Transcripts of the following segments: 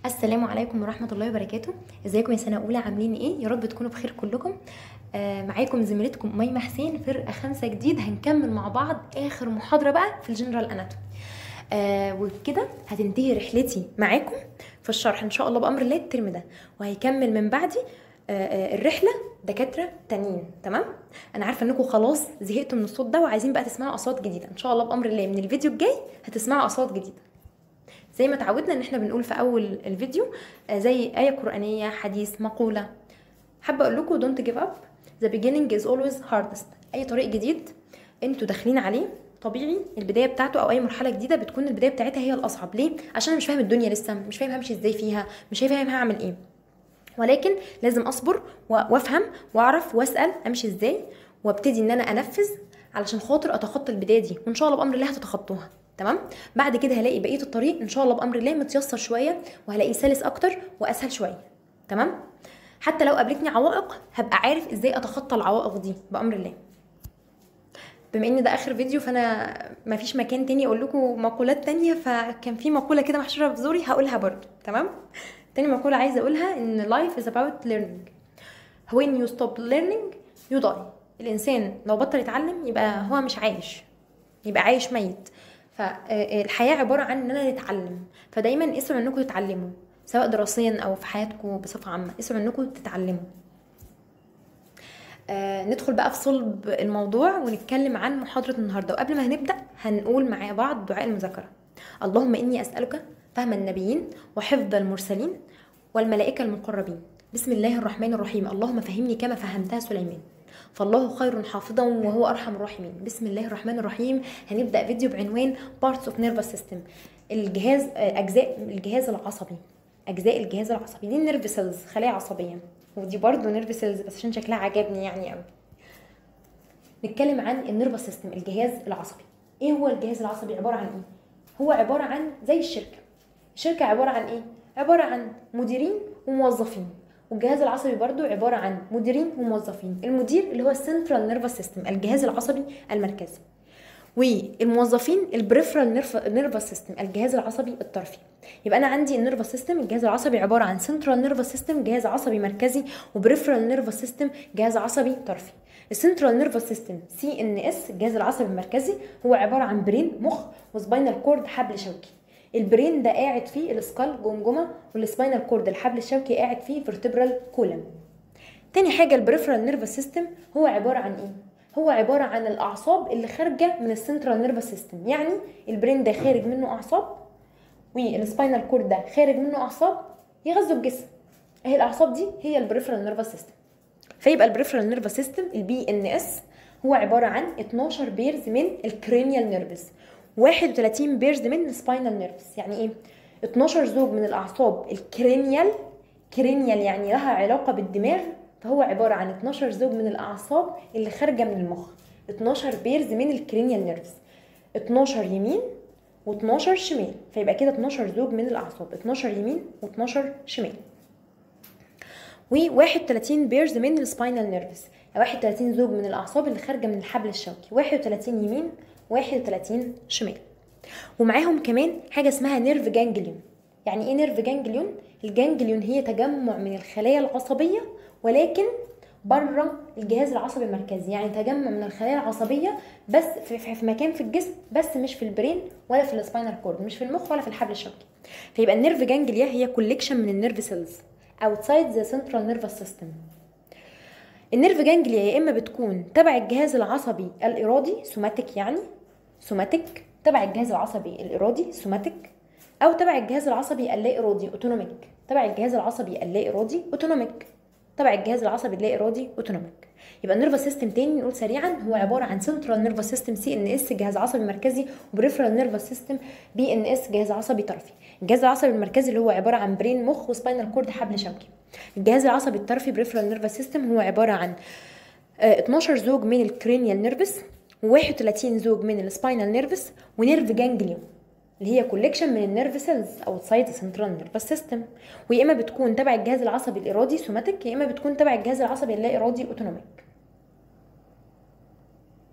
السلام عليكم ورحمة الله وبركاته ازيكم يا سنة أولى عاملين ايه يا رب تكونوا بخير كلكم آه معاكم زميلتكم أميمة حسين فرقة خمسة جديد هنكمل مع بعض آخر محاضرة بقى في الجنرال أناتومي آه وبكده هتنتهي رحلتي معاكم في الشرح ان شاء الله بامر الله الترم ده وهيكمل من بعدي آه، آه، الرحله دكاتره تانيين تمام انا عارفه انكم خلاص زهقتوا من الصوت ده وعايزين بقى تسمعوا اصوات جديده ان شاء الله بامر الله من الفيديو الجاي هتسمعوا اصوات جديده زي ما اتعودنا ان احنا بنقول في اول الفيديو آه، زي ايه قرانيه حديث مقوله حابه اقول لكم don't give up the beginning is always hardest اي طريق جديد انتوا داخلين عليه طبيعي البدايه بتاعته او اي مرحله جديده بتكون البدايه بتاعتها هي الاصعب ليه عشان انا مش فاهم الدنيا لسه مش فاهم همشي ازاي فيها مش فاهم هعمل ايه ولكن لازم اصبر و- وافهم واعرف واسال امشي ازاي وابتدي ان انا انفذ علشان خاطر اتخطى البدايه دي وان شاء الله بامر الله هتتخطوها تمام بعد كده هلاقي بقيه الطريق ان شاء الله بامر الله متيسر شويه وهلاقيه سلس اكتر واسهل شويه تمام حتى لو قابلتني عوائق هبقى عارف ازاي اتخطى العوائق دي بامر الله بما ان ده اخر فيديو فانا مفيش مكان تاني اقول لكم مقولات تانية فكان في مقوله كده محشوره في زوري هقولها برضو تمام تاني مقوله عايزه اقولها ان life is about learning when you stop learning you die الانسان لو بطل يتعلم يبقى هو مش عايش يبقى عايش ميت فالحياه عباره عن اننا نتعلم فدايما اسعوا انكم تتعلموا سواء دراسيا او في حياتكم بصفه عامه اسعوا انكم تتعلموا آه ندخل بقى في صلب الموضوع ونتكلم عن محاضرة النهاردة وقبل ما هنبدأ هنقول مع بعض دعاء المذاكرة اللهم إني أسألك فهم النبيين وحفظ المرسلين والملائكة المقربين بسم الله الرحمن الرحيم اللهم فهمني كما فهمتها سليمان فالله خير حافظا وهو أرحم الراحمين بسم الله الرحمن الرحيم هنبدأ فيديو بعنوان Parts of Nervous System الجهاز آه، أجزاء الجهاز العصبي أجزاء الجهاز العصبي دي نيرف سيلز خلايا عصبية ودي برضه نيرف سيلز بس عشان شكلها عجبني يعني قوي نتكلم عن النيرفس سيستم الجهاز العصبي ايه هو الجهاز العصبي عباره عن ايه هو عباره عن زي الشركه الشركه عباره عن ايه عباره عن مديرين وموظفين والجهاز العصبي برضو عباره عن مديرين وموظفين المدير اللي هو السنترال نيرفس سيستم الجهاز العصبي المركزي والموظفين البريفرال نيرفس سيستم الجهاز العصبي الطرفي يبقى انا عندي النيرفس سيستم الجهاز العصبي عباره عن سنترال نيرفس سيستم جهاز عصبي مركزي وبريفرال نيرفس سيستم جهاز عصبي طرفي السنترال نيرفس سيستم سي ان اس الجهاز العصبي المركزي هو عباره عن برين مخ وسباينال كورد حبل شوكي البرين ده قاعد فيه الاسكال جمجمه والسباينال كورد الحبل الشوكي قاعد فيه فيرتبرال كولم تاني حاجة البريفرال نيرفس سيستم هو عبارة عن ايه؟ هو عبارة عن الأعصاب اللي خارجة من السنترال نيرفس سيستم يعني البرين ده خارج منه أعصاب والسباينال كورد ده خارج منه أعصاب يغذوا الجسم اهي الأعصاب دي هي البريفرال نيرفس سيستم فيبقى البريفرال نيرفس سيستم البي ان اس هو عبارة عن 12 بيرز من الكرينيال نيرفز 31 بيرز من السباينال نيرفز يعني ايه 12 زوج من الأعصاب الكرينيال كرينيال يعني لها علاقة بالدماغ فهو عبارة عن 12 زوج من الأعصاب اللي خارجة من المخ 12 بيرز من الكرينيال نيرفز 12 يمين و12 شمال فيبقى كده 12 زوج من الأعصاب 12 يمين و12 شمال و31 بيرز من السباينال نيرفز 31 زوج من الأعصاب اللي خارجة من الحبل الشوكي 31 يمين 31 شمال ومعاهم كمان حاجة اسمها نيرف جانجليون يعني ايه نيرف جانجليون الجانجليون هي تجمع من الخلايا العصبية ولكن بره الجهاز العصبي المركزي يعني تجمع من الخلايا العصبية بس في, في, في مكان في الجسم بس مش في البرين ولا في السباينال كورد مش في المخ ولا في الحبل الشوكي فيبقى النيرف جانجليا هي كوليكشن من النيرف سيلز outside the central nervous system النيرف جانجليا يا اما بتكون تبع الجهاز العصبي الارادي سوماتيك يعني سوماتيك تبع الجهاز العصبي الارادي سوماتيك او تبع الجهاز العصبي اللا ارادي اوتونوميك تبع الجهاز العصبي اللا ارادي اوتونوميك تبع الجهاز العصبي اللا ارادي اوتونوميك يبقى النيرفس سيستم تاني نقول سريعا هو عباره عن سنترال نيرفس سيستم سي ان اس جهاز عصبي مركزي وبريفرال نيرفس سيستم بي ان اس جهاز عصبي طرفي الجهاز العصبي المركزي اللي هو عباره عن برين مخ وسباينال كورد حبل شوكي الجهاز العصبي الطرفي بريفرال نيرفس سيستم هو عباره عن آه، 12 زوج من الكرينيال نيرفس و31 زوج من السباينال نيرفس ونيرف جانجليون اللي هي كوليكشن من النيرف سيلز اوتسايد سنترال نيرفس سيستم ويا اما بتكون تبع الجهاز العصبي الارادي سوماتيك يا اما بتكون تبع الجهاز العصبي اللا ارادي اوتونوميك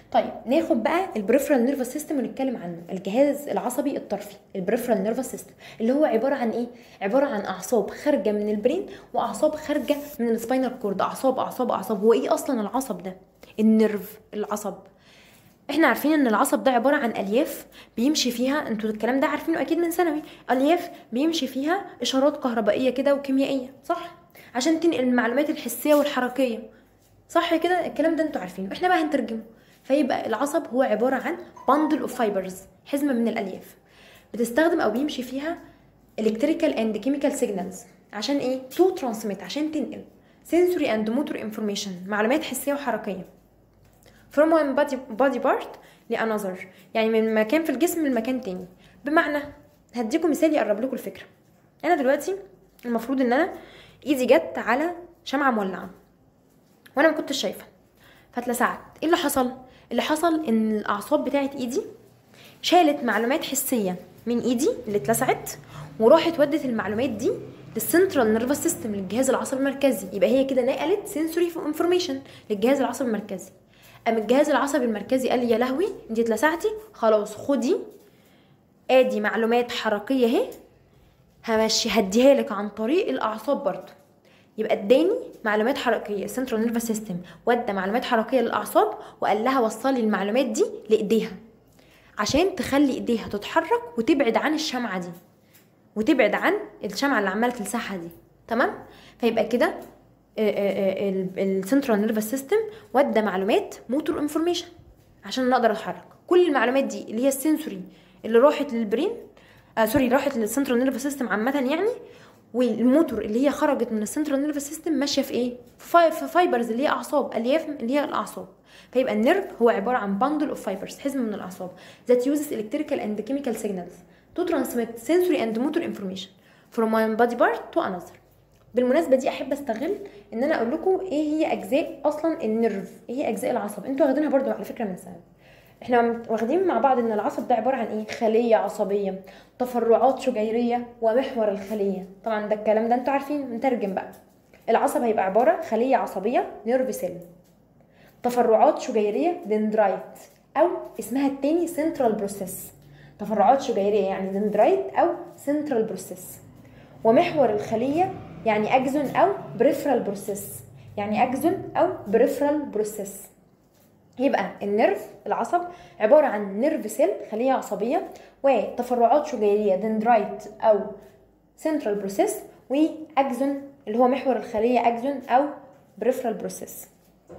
طيب ناخد بقى البريفرال نيرفس سيستم ونتكلم عنه الجهاز العصبي الطرفي البريفرال نيرفس سيستم اللي هو عباره عن ايه عباره عن اعصاب خارجه من البرين واعصاب خارجه من السباينال كورد اعصاب اعصاب اعصاب هو ايه اصلا العصب ده النيرف العصب احنا عارفين ان العصب ده عباره عن الياف بيمشي فيها انتوا الكلام ده عارفينه اكيد من ثانوي الياف بيمشي فيها اشارات كهربائيه كده وكيميائيه صح عشان تنقل المعلومات الحسيه والحركيه صح كده الكلام ده انتوا عارفينه احنا بقى هنترجمه فيبقى العصب هو عباره عن bundle اوف فايبرز حزمه من الالياف بتستخدم او بيمشي فيها electrical and chemical signals عشان ايه تو ترانسميت عشان تنقل sensory and motor information معلومات حسيه وحركيه from one body, body part لانذر يعني من مكان في الجسم لمكان تاني بمعنى هديكم مثال يقرب لكم الفكره انا دلوقتي المفروض ان انا ايدي جت على شمعه مولعه وانا ما كنتش شايفه فاتلسعت ايه اللي حصل اللي حصل ان الاعصاب بتاعت ايدي شالت معلومات حسيه من ايدي اللي اتلسعت وراحت ودت المعلومات دي للسنترال نيرفس سيستم للجهاز العصبي المركزي يبقى هي كده نقلت سنسوري انفورميشن للجهاز العصبي المركزي قام الجهاز العصبي المركزي قال لي يا لهوي انت اتلسعتي خلاص خدي ادي معلومات حركيه اهي همشي هديها لك عن طريق الاعصاب برضه يبقى اداني معلومات حركيه سنترال نيرفس سيستم ودى معلومات حركيه للاعصاب وقال لها وصلي المعلومات دي لايديها عشان تخلي ايديها تتحرك وتبعد عن الشمعه دي وتبعد عن الشمعه اللي عماله تلسعها دي تمام فيبقى كده السنترال نيرفس سيستم ودى معلومات موتور انفورميشن عشان انا اقدر اتحرك كل المعلومات دي اللي هي السنسوري اللي راحت للبرين آه سوري راحت للسنترال نيرفس سيستم عامه يعني والموتور اللي هي خرجت من السنترال نيرفس سيستم ماشيه في ايه في فايبرز اللي هي اعصاب الياف اللي هي الاعصاب فيبقى النيرف هو عباره عن باندل اوف فايبرز حزمه من الاعصاب that uses electrical and chemical signals to transmit sensory and motor information from one body part to another بالمناسبه دي احب استغل ان انا اقول لكم ايه هي اجزاء اصلا النيرف ايه هي اجزاء العصب انتوا واخدينها برضو على فكره من سنه احنا واخدين مع بعض ان العصب ده عباره عن ايه خليه عصبيه تفرعات شجيريه ومحور الخليه طبعا ده الكلام ده انتوا عارفين نترجم بقى العصب هيبقى عباره خليه عصبيه نيرف سيل تفرعات شجيريه دندرايت او اسمها التاني سنترال بروسيس تفرعات شجيريه يعني دندرايت او سنترال بروسيس ومحور الخليه يعني اجزون او بريفرال بروسيس يعني اجزون او بريفرال بروسيس يبقى النيرف العصب عبارة عن نيرف سيل خلية عصبية وتفرعات شجيرية دندرايت أو سنترال بروسيس وأجزون اللي هو محور الخلية أجزون أو بريفرال بروسيس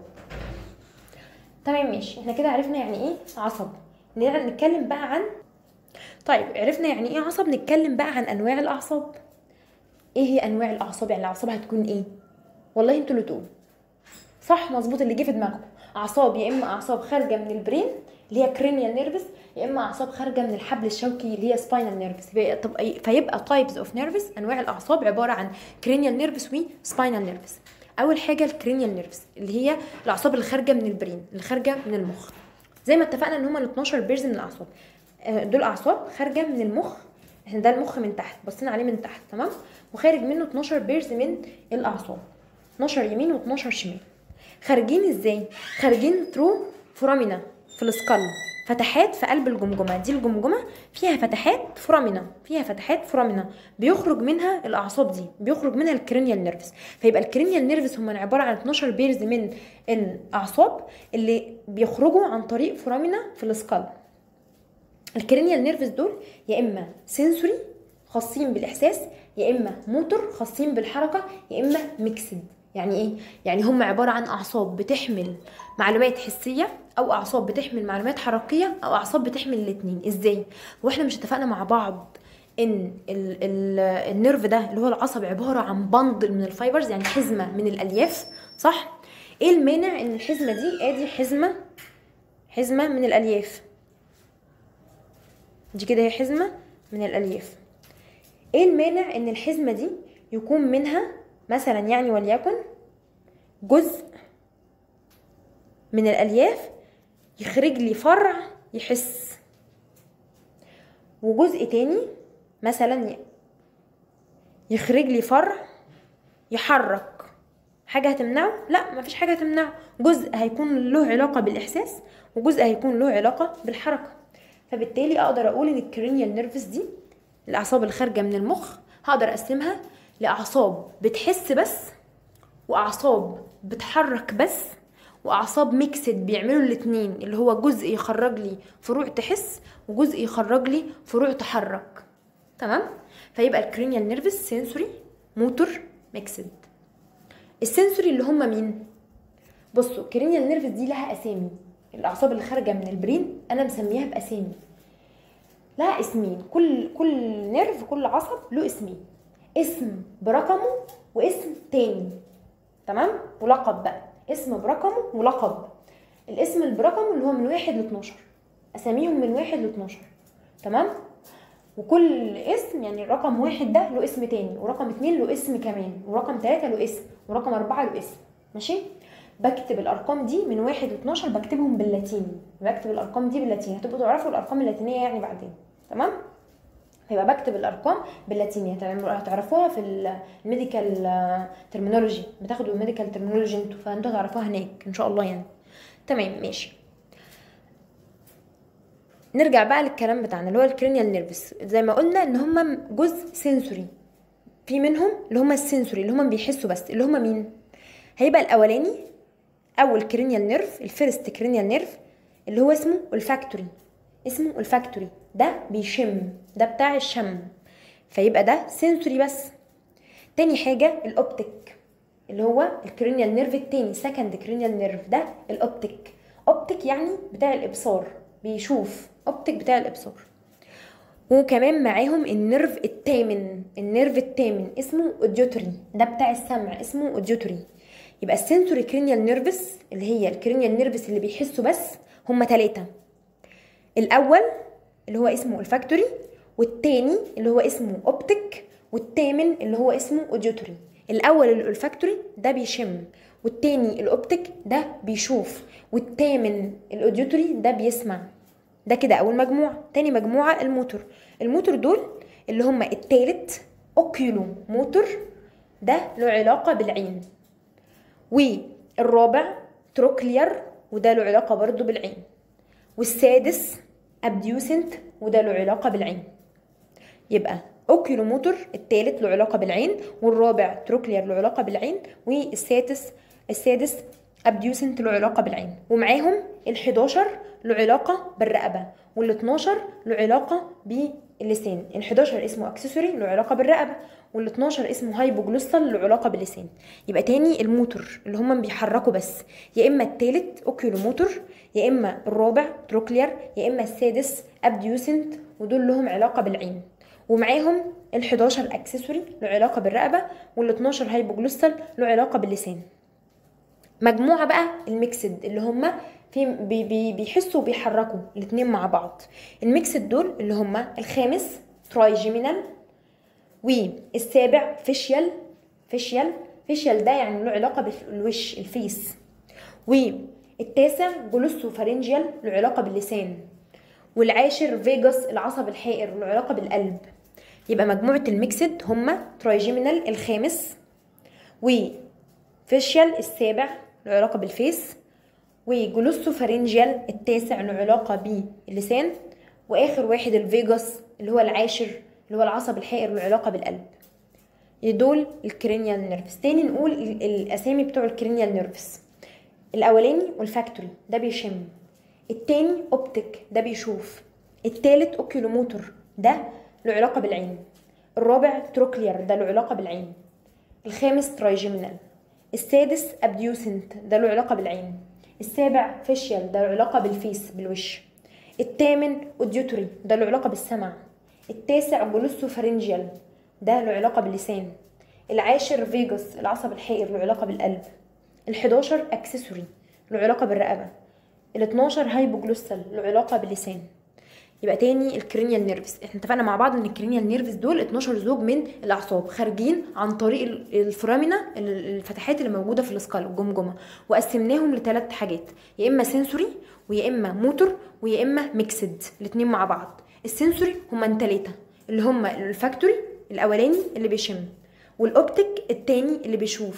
تمام ماشي احنا كده عرفنا يعني ايه عصب نتكلم بقى عن طيب عرفنا يعني ايه عصب نتكلم بقى عن انواع الاعصاب ايه هي انواع الاعصاب يعني الاعصاب هتكون ايه والله انتوا اللي تقولوا صح مظبوط اللي جه في دماغكم اعصاب يا اما اعصاب خارجه من البرين اللي هي كرينيال نيرفس يا اما اعصاب خارجه من الحبل الشوكي اللي هي سباينال نيرفس فيبقى تايبز اوف نيرفس انواع الاعصاب عباره عن كرينيال نيرفس وسباينال نيرفس اول حاجه الكرينيال نيرفس اللي هي الاعصاب اللي خارجه من البرين اللي خارجه من المخ زي ما اتفقنا ان هم ال 12 بيرز من الاعصاب دول اعصاب خارجه من المخ احنا ده المخ من تحت بصينا عليه من تحت تمام وخارج منه 12 بيرز من الاعصاب 12 يمين و12 شمال خارجين ازاي خارجين ثرو فورامينا في السكال فتحات في قلب الجمجمه دي الجمجمه فيها فتحات فورامينا فيها فتحات فورامينا بيخرج منها الاعصاب دي بيخرج منها الكرينيال نيرفس فيبقى الكرينيال نيرفس هم عباره عن 12 بيرز من الاعصاب اللي بيخرجوا عن طريق فورامينا في السكال الكرينيال نيرفس دول يا اما سنسوري خاصين بالاحساس يا اما موتور خاصين بالحركه يا اما ميكسد يعني ايه يعني هم عباره عن اعصاب بتحمل معلومات حسيه او اعصاب بتحمل معلومات حركيه او اعصاب بتحمل الاثنين ازاي واحنا مش اتفقنا مع بعض ان ال ال النيرف ده اللي هو العصب عباره عن بندل من الفايبرز يعني حزمه من الالياف صح ايه المانع ان الحزمه دي ادي حزمه حزمه من الالياف دي كده هي حزمه من الالياف ايه المانع ان الحزمه دي يكون منها مثلا يعني وليكن جزء من الالياف يخرج لي فرع يحس وجزء تاني مثلا يخرج لي فرع يحرك حاجه هتمنعه لا مفيش حاجه هتمنعه جزء هيكون له علاقه بالاحساس وجزء هيكون له علاقه بالحركه فبالتالي اقدر اقول ان الكرينيال نيرفس دي الاعصاب اللي خارجه من المخ هقدر اقسمها لاعصاب بتحس بس واعصاب بتحرك بس واعصاب ميكسد بيعملوا الاتنين اللي هو جزء يخرج لي فروع تحس وجزء يخرج لي فروع تحرك تمام فيبقى الكرينيال نيرفس سنسوري موتور ميكسد السنسوري اللي هم مين بصوا الكرينيال نيرفس دي لها اسامي الاعصاب اللي خارجه من البرين انا مسميها باسامي لها اسمين كل كل نيرف كل عصب له اسمين اسم برقمه واسم تاني تمام ولقب بقى اسم برقمه ولقب الاسم اللي برقمه اللي هو من واحد ل 12 اساميهم من واحد ل 12 تمام وكل اسم يعني رقم واحد ده له اسم تاني ورقم اتنين له اسم كمان ورقم تلاتة له اسم ورقم أربعة له اسم ماشي بكتب الأرقام دي من واحد ل 12 بكتبهم باللاتيني بكتب الأرقام دي باللاتيني هتبقوا تعرفوا الأرقام اللاتينية يعني بعدين تمام هيبقى بكتب الارقام باللاتيني هتعرفوها في الميديكال ترمينولوجي بتاخدوا الميديكال ترمينولوجي انتوا فانتوا هتعرفوها هناك ان شاء الله يعني تمام ماشي نرجع بقى للكلام بتاعنا اللي هو الكرينيال نيرفس زي ما قلنا ان هما جزء سنسوري في منهم اللي هما السنسوري اللي هما بيحسوا بس اللي هما مين هيبقى الاولاني اول كرينيال نيرف الفيرست كرينيال نيرف اللي هو اسمه الفاكتوري اسمه الفاكتوري ده بيشم ده بتاع الشم فيبقى ده سنسوري بس تاني حاجة الأوبتيك اللي هو الكرينيال نيرف التاني سكند كرينيال نيرف ده الأوبتيك أوبتيك يعني بتاع الإبصار بيشوف أوبتيك بتاع الإبصار وكمان معاهم النيرف التامن النيرف التامن اسمه اوديوتوري ده بتاع السمع اسمه اوديوتوري يبقى السنسوري كرينيال نيرفس اللي هي الكرينيال نيرفس اللي بيحسوا بس هما تلاتة الاول اللي هو اسمه الفاكتوري والتاني اللي هو اسمه اوبتيك والتامن اللي هو اسمه اوديوتوري الاول الفاكتوري ده بيشم والتاني الاوبتيك ده بيشوف والتامن الاوديوتوري ده بيسمع ده كده اول مجموعه تاني مجموعه الموتور الموتور دول اللي هما التالت اوكيولو موتور ده له علاقه بالعين والرابع تروكلير وده له علاقه برضو بالعين والسادس ابديوسنت وده له علاقة بالعين يبقى اوكيلوموتور الثالث له علاقة بالعين والرابع تروكلير له علاقة بالعين والسادس السادس ابديوسنت له علاقة بالعين ومعاهم ال11 له علاقة بالرقبة وال12 له علاقة باللسان ال11 اسمه اكسسوري له علاقة بالرقبة وال12 اسمه هايبوجلوستال له علاقة باللسان يبقى تاني الموتور اللي هم بيحركوا بس يا اما التالت اوكيولوموتور يا اما الرابع تروكلير يا اما السادس ابديوسنت ودول لهم علاقة بالعين ومعاهم ال11 اكسسوري له علاقة بالرقبة وال12 هايبوجلوستال له علاقة باللسان مجموعة بقى الميكسد اللي هم في بي بي بيحسوا وبيحركوا الاتنين مع بعض الميكسد دول اللي هم الخامس ترايجيمينال والسابع فيشيال فيشيال فيشيال ده يعني له علاقة بالوش الفيس والتاسع جلوسو فارنجيال له علاقة باللسان والعاشر فيجاس العصب الحائر له علاقة بالقلب يبقى مجموعة الميكسد هما ترايجيمينال الخامس وفيشيال السابع له علاقة بالفيس وجلوسو فارنجيال التاسع له علاقة باللسان واخر واحد الفيجاس اللي هو العاشر اللي هو العصب الحائر له علاقة بالقلب دول الكرينيال نيرفس تاني نقول الاسامي بتوع الكرينيال نيرفس الاولاني والفاكتوري ده بيشم التاني اوبتيك ده بيشوف التالت اوكيلوموتور ده له علاقة بالعين الرابع تروكلير ده له علاقة بالعين الخامس ترايجيمينال السادس ابديوسنت ده له علاقة بالعين السابع فيشيال ده له علاقة بالفيس بالوش الثامن اوديوتوري ده له علاقة بالسمع التاسع جلوسو فارنجيال ده له علاقة باللسان العاشر فيجاس العصب الحائر له علاقة بالقلب ال11 اكسسوري له علاقة بالرقبة ال12 هايبوجلوسال له علاقة باللسان يبقى تاني الكرينيال نيرفز احنا اتفقنا مع بعض ان الكرينيال نيرفز دول 12 زوج من الاعصاب خارجين عن طريق الفرامنه الفتحات اللي موجوده في السكال الجمجمه وقسمناهم لثلاث حاجات يا اما سنسوري ويا اما موتور ويا اما ميكسد الاثنين مع بعض السنسوري هما التلاتة اللي هما الفاكتوري الاولاني اللي بيشم والاوبتيك التاني اللي بيشوف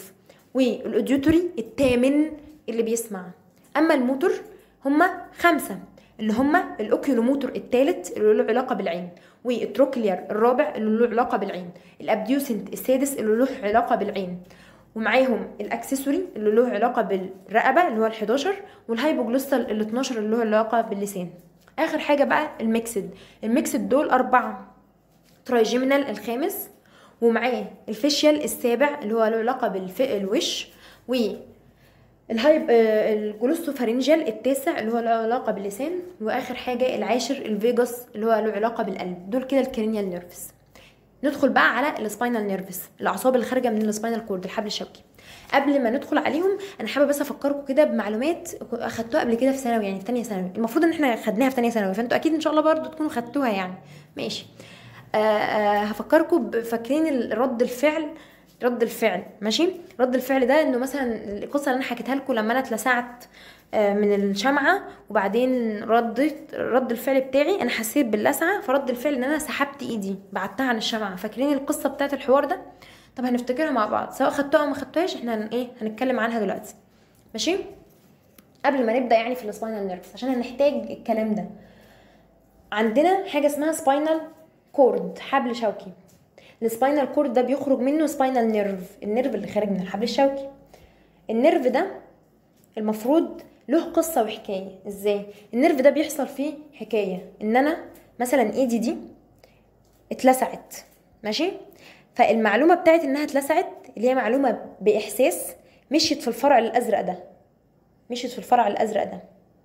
والاوديوتوري الثامن اللي بيسمع اما الموتور هما خمسه اللي هما الاوكيولوموتور الثالث اللي له علاقه بالعين والتروكلير الرابع اللي له علاقه بالعين الابديوسنت السادس اللي له علاقه بالعين ومعاهم الاكسسوري اللي له علاقه بالرقبه اللي هو ال11 والهايبوجلوستال ال 12 اللي له علاقه باللسان اخر حاجه بقى الميكسد الميكسد دول اربعه ترايجيمينال الخامس ومعاه الفيشيال السابع اللي هو له علاقه بالوش و الهايب آه، الجلوستوفارنجال التاسع اللي هو له علاقه باللسان واخر حاجه العاشر الفيجاس اللي هو له علاقه بالقلب دول كده الكرينيال نيرفز ندخل بقى على السباينال نيرفز الاعصاب اللي خارجه من السباينال كورد الحبل الشوكي قبل ما ندخل عليهم انا حابه بس افكركم كده بمعلومات اخدتوها قبل كده في ثانوي يعني في ثانيه ثانوي المفروض ان احنا خدناها في ثانيه ثانوي فانتوا اكيد ان شاء الله برضو تكونوا خدتوها يعني ماشي آه آه هفكركم فاكرين رد الفعل رد الفعل ماشي رد الفعل ده انه مثلا القصه اللي انا حكيتها لكم لما انا اتلسعت آه، من الشمعة وبعدين ردت رد الفعل بتاعي انا حسيت باللسعة فرد الفعل ان انا سحبت ايدي بعدتها عن الشمعة فاكرين القصة بتاعت الحوار ده طب هنفتكرها مع بعض سواء خدتوها او ما خدتوهاش احنا هن ايه هنتكلم عنها دلوقتي ماشي قبل ما نبدا يعني في السباينال نيرفز عشان هنحتاج الكلام ده عندنا حاجه اسمها سباينال كورد حبل شوكي السباينال كورد ده بيخرج منه سباينال نيرف النيرف اللي خارج من الحبل الشوكي النيرف ده المفروض له قصة وحكاية ازاي النيرف ده بيحصل فيه حكاية ان انا مثلا ايدي دي اتلسعت ماشي فالمعلومة بتاعت انها اتلسعت اللي هي معلومة باحساس مشيت في الفرع الازرق ده مشيت في الفرع الازرق ده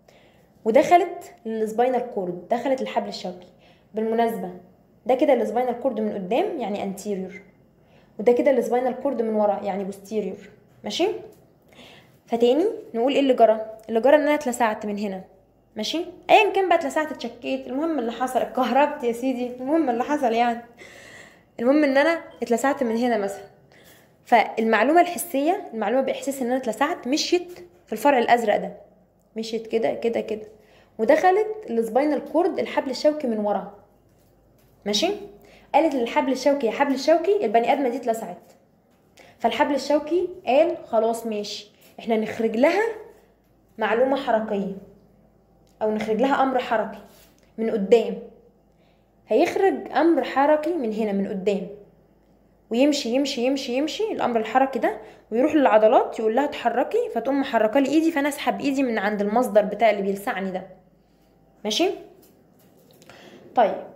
ودخلت للسباينال كورد دخلت الحبل الشوكي بالمناسبة ده كده السباينال كورد من قدام يعني انتيريور وده كده السباينال كورد من ورا يعني بوستيريور ماشي فتاني نقول ايه اللي جرى اللي جرى ان انا اتلسعت من هنا ماشي ايا كان بقى اتلسعت اتشكيت المهم اللي حصل اتكهربت يا سيدي المهم اللي حصل يعني المهم ان انا اتلسعت من هنا مثلا فالمعلومه الحسيه المعلومه باحساس ان انا اتلسعت مشيت في الفرع الازرق ده مشيت كده كده كده ودخلت السباينال كورد الحبل الشوكي من ورا ماشي قالت للحبل الشوكي يا حبل الشوكي البني ادمه دي اتلسعت فالحبل الشوكي قال خلاص ماشي احنا نخرج لها معلومة حركية او نخرج لها امر حركي من قدام هيخرج امر حركي من هنا من قدام ويمشي يمشي يمشي يمشي الامر الحركي ده ويروح للعضلات يقول لها اتحركي فتقوم محركه لي ايدي فانا اسحب ايدي من عند المصدر بتاع اللي بيلسعني ده ماشي طيب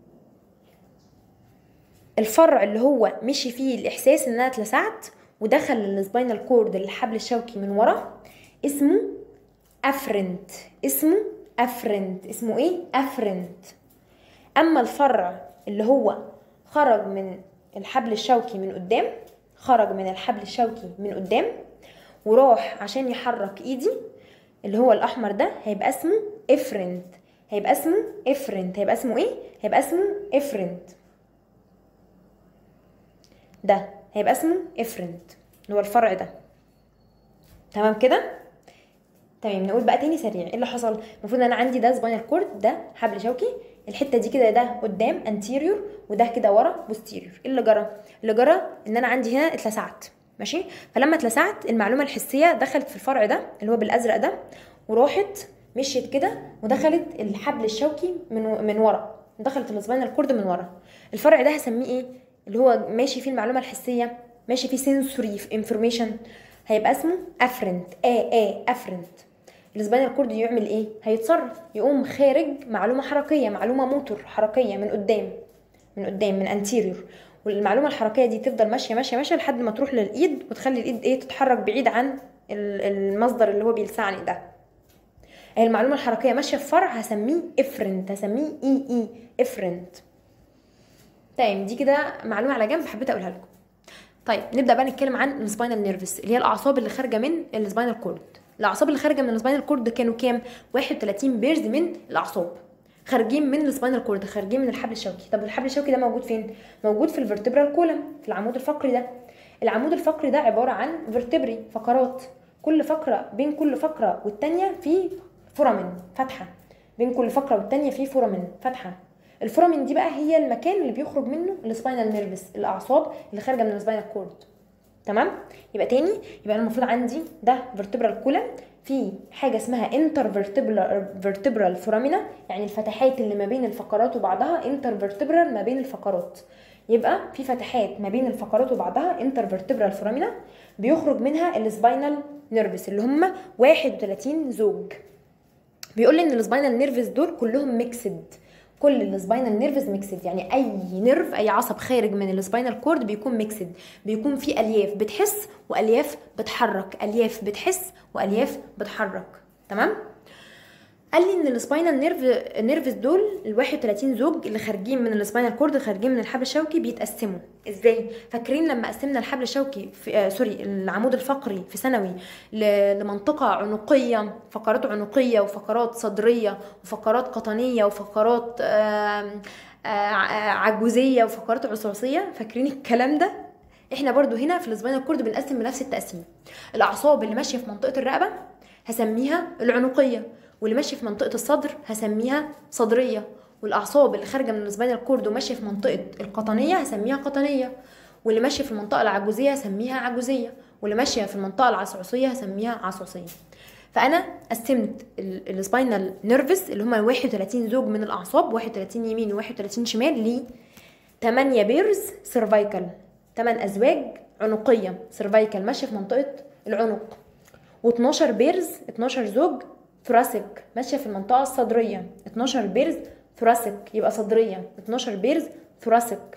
الفرع اللي هو مشي فيه الاحساس ان انا اتلسعت ودخل السباينال كورد الحبل الشوكي من ورا اسمه افرنت اسمه افرنت اسمه ايه افرنت اما الفرع اللي هو خرج من الحبل الشوكي من قدام خرج من الحبل الشوكي من قدام وراح عشان يحرك ايدي اللي هو الاحمر ده هيبقى اسمه افرنت هيبقى اسمه افرنت هيبقى اسمه ايه هيبقى اسمه افرنت ده هيبقى اسمه افرنت اللي هو الفرع ده تمام كده تمام نقول بقى تاني سريع ايه اللي حصل المفروض ان انا عندي ده سباينال كورد ده حبل شوكي الحته دي كده ده قدام انتيريور وده كده ورا بوستيريور ايه اللي جرى اللي جرى ان انا عندي هنا اتلسعت ماشي فلما اتلسعت المعلومه الحسيه دخلت في الفرع ده اللي هو بالازرق ده وراحت مشيت كده ودخلت الحبل الشوكي من من ورا دخلت السباينال كورد من ورا الفرع ده هسميه ايه اللي هو ماشي فيه المعلومه الحسيه ماشي فيه سنسوري انفورميشن هيبقى اسمه افرنت ا ا افرنت السباينال كورد يعمل ايه هيتصرف يقوم خارج معلومه حركيه معلومه موتور حركيه من قدام من قدام من انتيريور والمعلومه الحركيه دي تفضل ماشيه ماشيه ماشيه لحد ما تروح للايد وتخلي الايد ايه تتحرك بعيد عن المصدر اللي هو بيلسعني ده المعلومه الحركيه ماشيه في فرع هسميه افرنت هسميه اي اي افرنت طيب دي كده معلومه على جنب حبيت اقولها لكم طيب نبدا بقى نتكلم عن السباينال نيرفس اللي هي الاعصاب اللي خارجه من السباينال كورد الاعصاب اللي خارجه من السباينال كورد كانوا كام 31 بيرز من الاعصاب خارجين من السباينال كورد خارجين من الحبل الشوكي طب الحبل الشوكي ده موجود فين موجود في الفرتبرال كولم في العمود الفقري ده العمود الفقري ده عباره عن فيرتبري فقرات كل فقره بين كل فقره والتانيه في فورامين فتحه بين كل فقره والتانيه في فورامين فتحه الفورامين دي بقى هي المكان اللي بيخرج منه السباينال نيرفس الاعصاب اللي خارجه من السباينال كورد تمام يبقى تاني يبقى انا المفروض عندي ده فيرتبرال كولم في حاجه اسمها انتر فيرتبرال فورامينا يعني الفتحات اللي ما بين الفقرات وبعضها انتر فيرتبرال ما بين الفقرات يبقى في فتحات ما بين الفقرات وبعضها انتر فيرتبرال فورامينا بيخرج منها السباينال نيرفس اللي هم 31 زوج بيقول لي ان السباينال نيرفز دول كلهم ميكسد كل السباينال نيرفز ميكسد يعني اي نيرف اي عصب خارج من السباينال كورد بيكون ميكسد بيكون في الياف بتحس والياف بتحرك الياف بتحس والياف بتحرك تمام قال لي ان السباينال نيرف نيرفز دول ال 31 زوج اللي خارجين من السباينال كورد خارجين من الحبل الشوكي بيتقسموا ازاي فاكرين لما قسمنا الحبل الشوكي في آه سوري العمود الفقري في ثانوي ل- لمنطقه عنقيه فقرات عنقيه وفقرات صدريه وفقرات قطنيه وفقرات آم، آه آه عجوزيه وفقرات عصعصيه فاكرين الكلام ده احنا برضو هنا في السباينال كورد بنقسم بنفس التقسيم الاعصاب اللي ماشيه في منطقه الرقبه هسميها العنقيه واللي ماشيه في منطقه الصدر هسميها صدريه والاعصاب اللي خارجه من السباينال كورد وماشيه في منطقه القطنيه هسميها قطنيه واللي ماشيه في المنطقه العجوزيه هسميها عجوزيه واللي ماشيه في المنطقه العصعصيه هسميها عصعصيه فانا قسمت السباينال نيرفز اللي هم 31 زوج من الاعصاب 31 يمين و31 شمال ل 8 بيرز سيرفايكال 8 ازواج عنقيه سيرفايكال ماشيه في منطقه العنق و12 بيرز 12 زوج ثوراسيك ماشيه في المنطقه الصدريه 12 بيرز ثوراسيك يبقى صدريه 12 بيرز ثوراسيك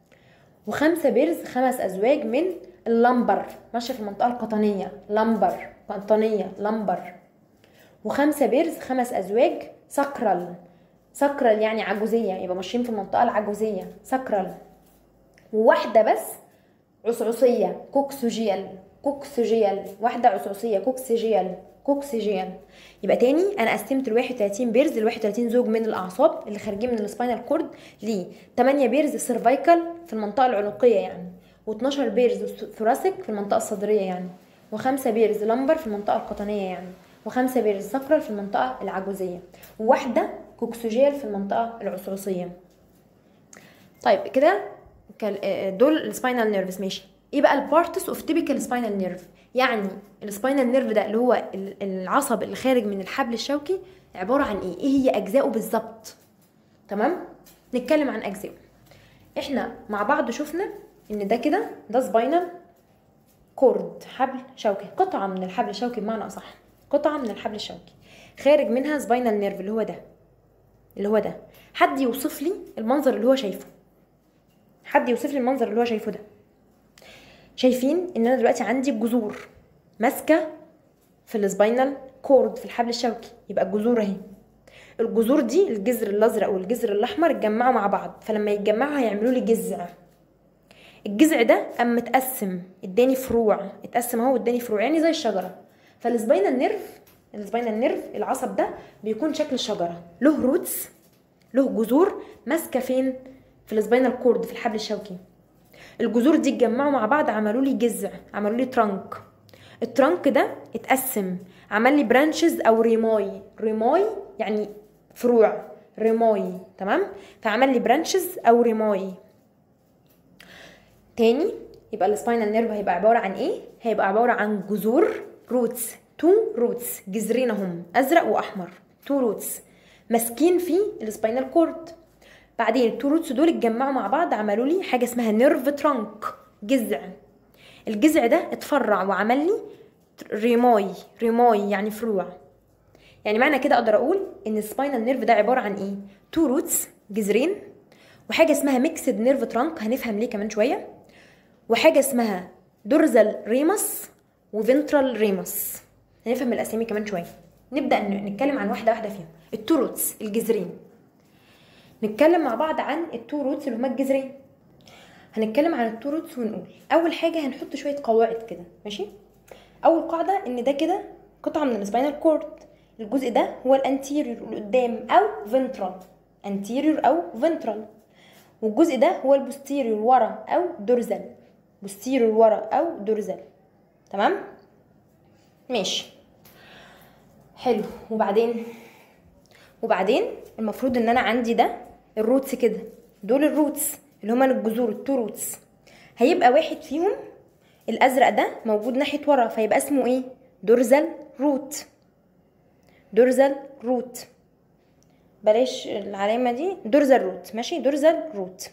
وخمسة بيرز خمس أزواج من اللمبر ماشية في المنطقة القطنية لمبر قطنية لمبر وخمسة بيرز خمس أزواج سكرال سكرال يعني عجوزية يبقى ماشيين في المنطقة العجوزية سكرال وواحدة بس عصعصية كوكسوجيال كوكسوجيال واحدة عصعصية كوكسيجيال كوكسيجيال يبقى تاني انا قسمت ال 31 بيرز ال 31 زوج من الاعصاب اللي خارجين من السباينال كورد ل 8 بيرز سيرفايكال في المنطقه العنقيه يعني و12 بيرز ثوراسيك في المنطقه الصدريه يعني وخمسة بيرز لمبر في المنطقه القطنيه يعني وخمسة بيرز سكرال في المنطقه العجوزيه وواحده كوكسوجيال في المنطقه العصعصيه طيب كده كال- آه، دول السباينال نيرفز ماشي ايه بقى البارتس اوف تيبيكال سباينال نيرف يعني السباينال نيرف ده اللي هو ال- العصب اللي خارج من الحبل الشوكي عباره عن ايه ايه هي اجزائه بالظبط تمام نتكلم عن اجزائه احنا مع بعض شفنا ان ده كده ده سباينال كورد حبل شوكي قطعه من الحبل الشوكي بمعنى اصح قطعه من الحبل الشوكي خارج منها سباينال نيرف اللي هو ده اللي هو ده حد يوصف لي المنظر اللي هو شايفه حد يوصف لي المنظر اللي هو شايفه ده شايفين ان انا دلوقتي عندي جذور ماسكه في السباينال كورد في الحبل الشوكي يبقى الجذور اهي الجذور دي الجذر الازرق والجذر الاحمر اتجمعوا مع بعض فلما يتجمعوا هيعملوا لي جذع الجذع ده اما اتقسم اداني فروع اتقسم اهو اداني فروع يعني زي الشجره فالسباينال نيرف السباينال نيرف العصب ده بيكون شكل الشجره له روتس له جذور ماسكه فين في السباينال كورد في الحبل الشوكي الجذور دي اتجمعوا مع بعض عملوا لي جذع عملوا لي ترانك الترانك ده اتقسم عمل لي برانشز او ريماي ريماي يعني فروع ريماي تمام فعمل لي برانشز او ريماي تاني يبقى السباينال نيرف هيبقى عباره عن ايه هيبقى عباره عن جذور روتس تو روتس جذرين هم ازرق واحمر تو روتس ماسكين في السباينال كورد بعدين التو روتس دول اتجمعوا مع بعض عملوا لي حاجه اسمها نيرف ترانك جذع الجذع ده اتفرع وعمل لي ريماي ريماي يعني فروع يعني معنى كده اقدر اقول ان السباينال نيرف ده عباره عن ايه تو روتس جذرين وحاجه اسمها ميكسد نيرف ترانك هنفهم ليه كمان شويه وحاجه اسمها دورزال ريمس وفنترال ريمس هنفهم الاسامي كمان شويه نبدا ن- نتكلم عن واحده واحده فيهم التو روتس الجذرين نتكلم مع بعض عن التو روتس اللي هما الجذرين هنتكلم عن التو روتس ونقول اول حاجه هنحط شويه قواعد كده ماشي اول قاعده ان ده كده قطعه من السباينال كورد الجزء ده هو الانتيريور اللي قدام او فنترال انتيريور او فنترال والجزء ده هو البوستيريور ورا او دورزال بوستيريور ورا او دورزال تمام ماشي حلو وبعدين وبعدين المفروض ان انا عندي ده الروتس كده دول الروتس اللي هما الجذور التو روتس هيبقى واحد فيهم الازرق ده موجود ناحيه ورا فيبقى اسمه ايه دورزال روت دورزال روت بلاش العلامه دي دورزال روت ماشي دورزال روت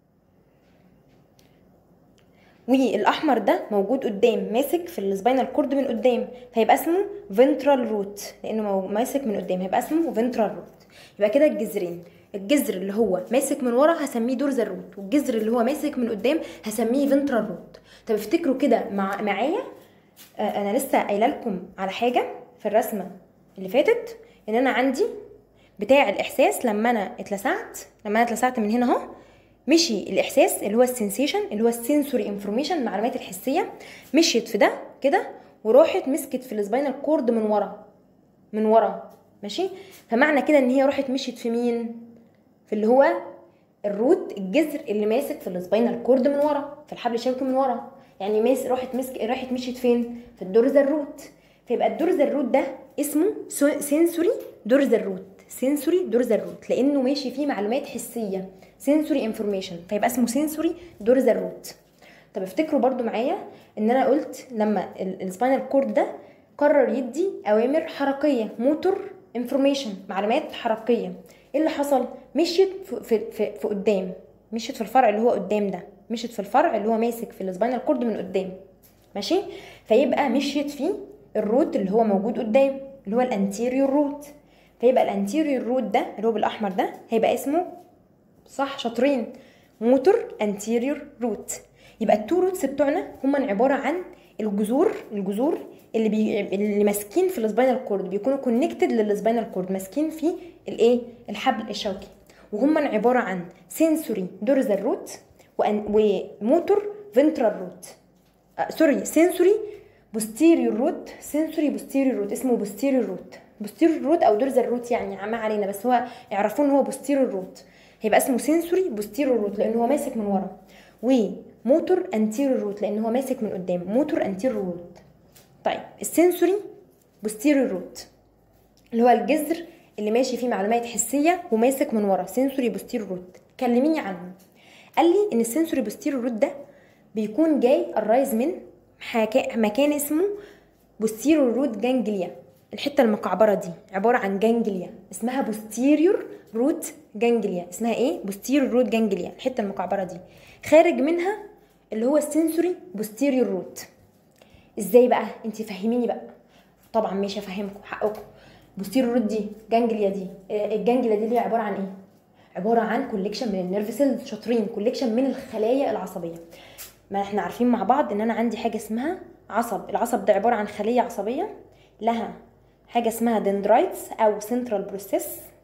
والاحمر ده موجود قدام ماسك في السباينال كورد من قدام فيبقى اسمه فنترال روت لانه مو- ماسك من قدام هيبقى اسمه فنترال روت يبقى كده الجذرين الجذر اللي هو ماسك من ورا هسميه دورزال روت والجذر اللي هو ماسك من قدام هسميه فنترال روت طب افتكروا كده مع معايا آه، انا لسه قايله لكم على حاجه في الرسمه اللي فاتت ان انا عندي بتاع الاحساس لما انا اتلسعت لما انا اتلسعت من هنا اهو مشي الاحساس اللي هو السنسيشن اللي هو السنسوري انفورميشن المعلومات الحسيه مشيت في ده كده وراحت مسكت في السباينال كورد من ورا من ورا ماشي فمعنى كده ان هي راحت مشيت في مين في اللي هو الروت الجذر اللي ماسك في السباينال كورد من ورا في الحبل الشوكي من ورا يعني ماس راحت مسك راحت مشيت فين في الدورزال روت فيبقى الدورزال روت ده اسمه سنسوري دورزال روت سنسوري دورزال روت لانه ماشي فيه معلومات حسيه سنسوري انفورميشن فيبقى اسمه سنسوري دورزال روت طب افتكروا برضو معايا ان انا قلت لما السباينال كورد ده قرر يدي اوامر حركيه موتور انفورميشن معلومات حركيه ايه اللي حصل مشيت في في في, في قدام مشيت في الفرع اللي هو قدام ده مشيت في الفرع اللي هو ماسك في السباينال كورد من قدام ماشي فيبقى مشيت فيه الروت اللي هو موجود قدام اللي هو الانتيريور روت فيبقى الانتيريور روت ده اللي هو بالاحمر ده هيبقى اسمه صح شاطرين موتور انتيريور روت يبقى التو روتس بتوعنا هما عباره عن الجذور الجذور اللي بي... اللي ماسكين في السباينال كورد بيكونوا كونكتد للسباينال كورد ماسكين في الايه الحبل الشوكي وهما عباره عن سنسوري دورزال روت وأن... وموتور فنترال روت آه سوري سنسوري بوستيريور روت سنسوري بوستيريور روت اسمه بوستيريور روت بوستيريور روت او دورزال روت يعني ما علينا بس هو اعرفوه ان هو بوستيريور روت هيبقى اسمه سنسوري بوستيريور روت لان هو ماسك من ورا وموتور انتيريور روت لان هو ماسك من قدام موتور انتيريور روت طيب السنسوري بوستيريور روت اللي هو الجذر اللي ماشي فيه معلومات حسيه وماسك من ورا سنسوري بوستيريور روت كلميني عنه قال لي ان السنسوري بوستيريور روت ده بيكون جاي الرايز من حكا... مكان اسمه بوستيريور روت جانجليا الحته المكعبره دي عباره عن جانجليا اسمها بوستيريور روت جانجليا اسمها ايه بوستيريور روت جانجليا الحته المكعبره دي خارج منها اللي هو السنسوري بوستيريور روت ازاي بقى انت فهميني بقى طبعا ماشي افهمكم حقكم بوستيريور روت دي جانجليا دي آه، الجانجليا دي اللي هي عباره عن ايه عباره عن كوليكشن من النيرف سيلز شاطرين كوليكشن من الخلايا العصبيه ما احنا عارفين مع بعض ان انا عندي حاجه اسمها عصب العصب ده عباره عن خليه عصبيه لها حاجه اسمها دندرايتس او سنترال بروسيس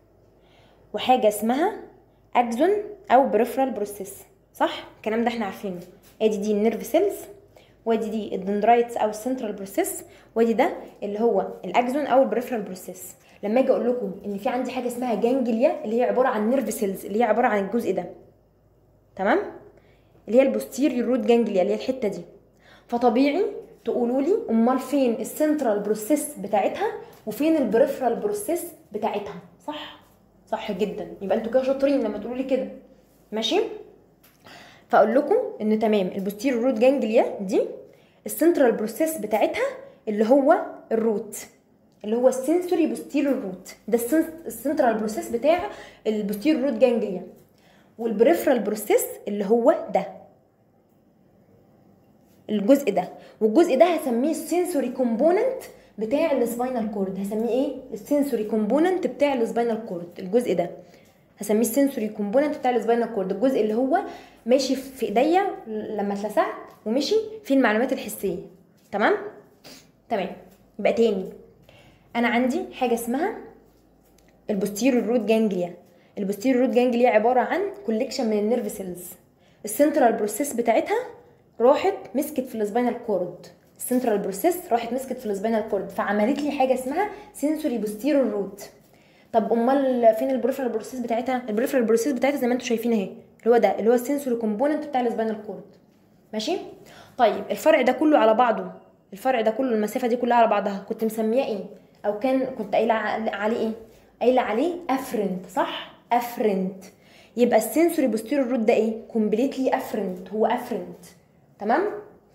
وحاجه اسمها اكزون او بريفرال بروسيس صح الكلام ده احنا عارفينه ادي دي النيرف سيلز وادي دي الدندرايتس او السنترال بروسيس وادي ده اللي هو الاكزون او البريفرال بروسيس لما اجي اقول لكم ان في عندي حاجه اسمها جانجليا اللي هي عباره عن نيرف سيلز اللي هي عباره عن الجزء ده تمام اللي هي البوستيريور روت جانجليا اللي هي الحته دي فطبيعي تقولوا لي امال فين السنترال بروسيس بتاعتها وفين البريفرال بروسيس بتاعتها صح صح جدا يبقى انتوا كده شاطرين لما تقولوا لي كده ماشي فاقول لكم ان تمام البوستيريور روت جانجليا دي السنترال بروسيس بتاعتها اللي هو الروت اللي هو السنسوري بوستيريور روت ده السن- السنترال بروسيس بتاع البوستيريور روت جانجليا والبريفرال بروسيس اللي هو ده الجزء ده والجزء ده هسميه السنسوري كومبوننت بتاع السباينال كورد هسميه ايه السنسوري كومبوننت بتاع السباينال كورد الجزء ده هسميه السنسوري كومبوننت بتاع السباينال كورد الجزء اللي هو ماشي في ايديا لما اتلسعت ومشي فيه المعلومات الحسيه تمام تمام يبقى تاني انا عندي حاجه اسمها البوستيريور روت جانجليا البوستيريور روت جانجليا عباره عن كوليكشن من النيرف سيلز السنترال بروسيس بتاعتها راحت مسكت في السباينال كورد السنترال بروسيس راحت مسكت في السباينال كورد فعملت لي حاجه اسمها سنسوري بوستيريور روت طب امال فين البريفرال بروسيس بتاعتها البريفرال بروسيس بتاعتها زي ما انتم شايفين اهي اللي هو ده اللي هو السنسوري كومبوننت بتاع السباينال كورد ماشي طيب الفرع ده كله على بعضه الفرع ده كله المسافه دي كلها على بعضها كنت مسمياه ايه او كان كنت قايله ع- عليه ايه قايله عليه افرنت صح افرنت يبقى السنسوري بوستيريور روت ده ايه كومبليتلي افرنت هو افرنت تمام